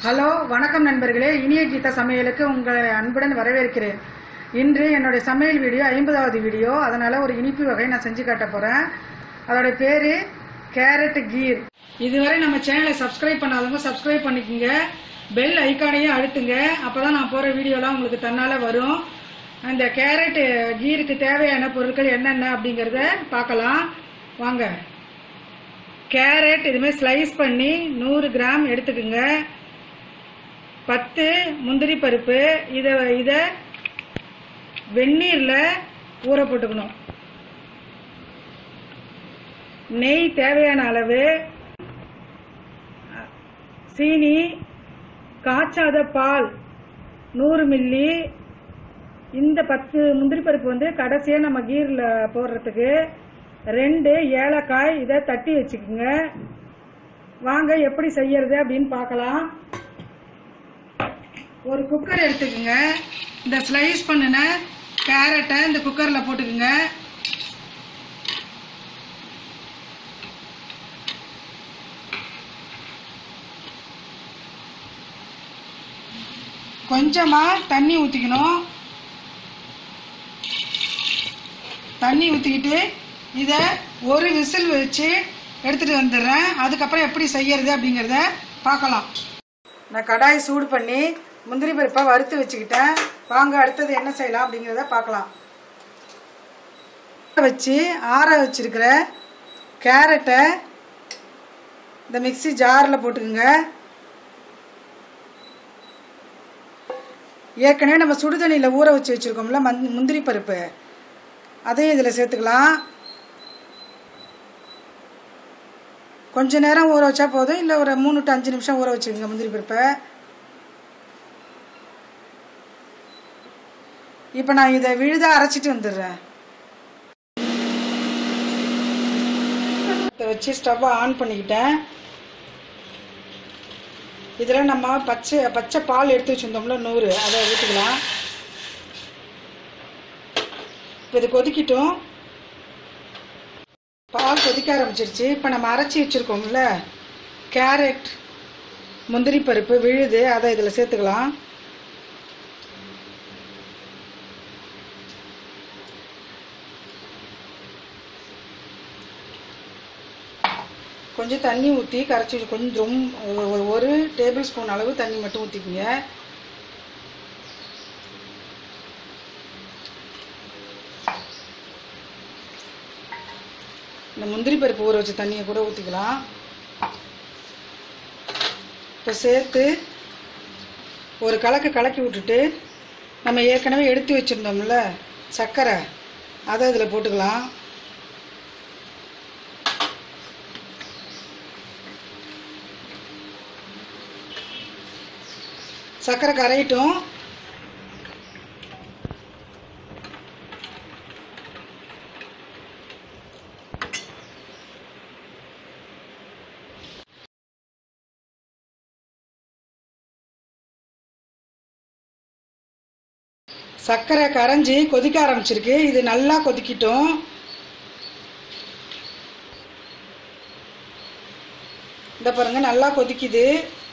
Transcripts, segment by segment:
hello வணக்கம் நண்பர்களே இனிய கீதா சமையலுக்கு உங்களை அன்புடன் வரவேற்கிறேன் இன்று என்னுடைய சமையல் வீடியோ ஐம்பதாவது வீடியோ அதனால ஒரு இனிப்பு வகை நான் செஞ்சு காட்ட போறேன் அதோட பேரு கேரட் கீர் இதுவரை நம்ம சேனலை சப்ஸ்கிரைப் பண்ணாதவங்க சப்ஸ்கிரைப் பண்ணிக்கோங்க பெல் ஐக்கானையும் அழுத்துங்க அப்பதான் நான் போற வீடியோலாம் உங்களுக்கு தன்னால வரும் அந்த கேரட் கீருக்கு தேவையான பொருட்கள் என்னென்ன அப்படிங்கறத பார்க்கலாம் வாங்க கேரட் இதுமாதிரி ஸ்லைஸ் பண்ணி நூறு கிராம் எடுத்துக்கோங்க பத்து முந்திரி பருப்பு இதை இதை வெந்நீரில் ஊற போட்டுக்கணும் நெய் தேவையான அளவு சீனி காய்ச்சாத பால் நூறு மில்லி இந்த பத்து முந்திரி பருப்பு வந்து கடைசியாக நம்ம கீரில் போடுறதுக்கு ரெண்டு ஏலக்காய் இதை தட்டி வச்சுக்கோங்க வாங்க எப்படி செய்யறது அப்படின்னு பார்க்கலாம் ஒரு குக்கர் எடுத்துக்கோங்க இந்த ஸ்லைஸ் பண்ணின கேரட்டை இந்த குக்கரில் போட்டுக்குங்க கொஞ்சமாக தண்ணி ஊற்றிக்கணும் தண்ணி ஊற்றிக்கிட்டு இதை ஒரு விசில் வச்சு எடுத்துகிட்டு வந்துடுறேன் அதுக்கப்புறம் எப்படி செய்யறது அப்படிங்கிறத பார்க்கலாம் நான் கடாய் சூடு பண்ணி முந்திரி பருப்பை வறுத்து வச்சுக்கிட்டேன் வாங்க அடுத்தது என்ன செய்யலாம் அப்படிங்கிறத பார்க்கலாம் வச்சு ஆற வச்சிருக்கிற கேரட்டை இந்த மிக்ஸி ஜாரில் போட்டுக்குங்க ஏற்கனவே நம்ம சுடுதண்ணியில் ஊற வச்சு வச்சுருக்கோம்ல மந் முந்திரி பருப்பு அதையும் இதில் சேர்த்துக்கலாம் கொஞ்ச நேரம் ஊற வச்சா போதும் இல்லை ஒரு மூணு டு அஞ்சு நிமிஷம் ஊற வச்சுக்கோங்க முந்திரி பருப்பை இப்போ நான் இதை விழுதா அரைச்சிட்டு வந்துடுறேன் இதை வச்சு ஸ்டவ்வை ஆன் பண்ணிக்கிட்டேன் இதில் நம்ம பச்சை பச்சை பால் எடுத்து வச்சுருந்தோம்ல நூறு அதை ஊற்றிக்கலாம் இப்போ இது கொதிக்கட்டும் பால் கொதிக்க ஆரம்பிச்சிருச்சு இப்போ நம்ம அரைச்சி வச்சுருக்கோம்ல கேரட் முந்திரி பருப்பு விழுது அதை இதில் சேர்த்துக்கலாம் கொஞ்சம் தண்ணி ஊற்றி கரைச்சி வச்சு கொஞ்சம் ரொம்ப ஒரு- ஒரு டேபிள் ஸ்பூன் அளவு தண்ணி மட்டும் ஊற்றிக்குங்க இந்த முந்திரி பருப்பு ஊற வச்ச தண்ணியை கூட ஊற்றிக்கலாம் இப்போ சேர்த்து ஒரு கலக்கு கலக்கி விட்டுட்டு நம்ம ஏற்கனவே எடுத்து வச்சுருந்தோம்ல சர்க்கரை அதை இதில் போட்டுக்கலாம் சர்க்கரை கரையட்டும் சர்க்கரை கரைஞ்சி கொதிக்க ஆரம்பிச்சிருக்கு இது நல்லா கொதிக்கட்டும் இந்த பாருங்க நல்லா கொதிக்குது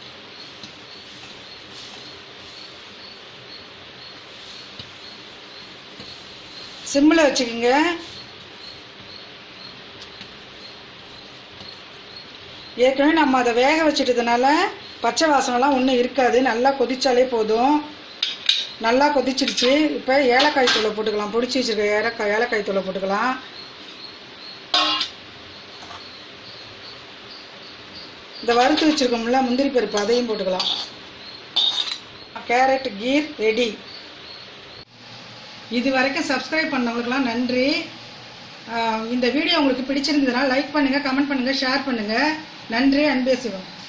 சிம்மில் வச்சுக்கோங்க ஏற்கனவே நம்ம அதை வேக வச்சுட்டதுனால பச்சை வாசனைலாம் ஒன்றும் இருக்காது நல்லா கொதிச்சாலே போதும் நல்லா கொதிச்சிடுச்சு இப்போ ஏலக்காய் தூளை போட்டுக்கலாம் பொடிச்சு வச்சிருக்க ஏலக்காய் ஏலக்காய் தூளை போட்டுக்கலாம் இந்த வறுத்து வச்சிருக்கோம்ல முந்திரி பருப்பு அதையும் போட்டுக்கலாம் கேரட் கீர் ரெடி இது வரைக்கும் சப்ஸ்கிரைப் பண்ணவங்களுக்குலாம் நன்றி ஆஹ் இந்த வீடியோ உங்களுக்கு பிடிச்சிருந்ததுன்னா லைக் பண்ணுங்கள் கமெண்ட் பண்ணுங்கள் ஷேர் பண்ணுங்கள் நன்றி அன்பே சிவம்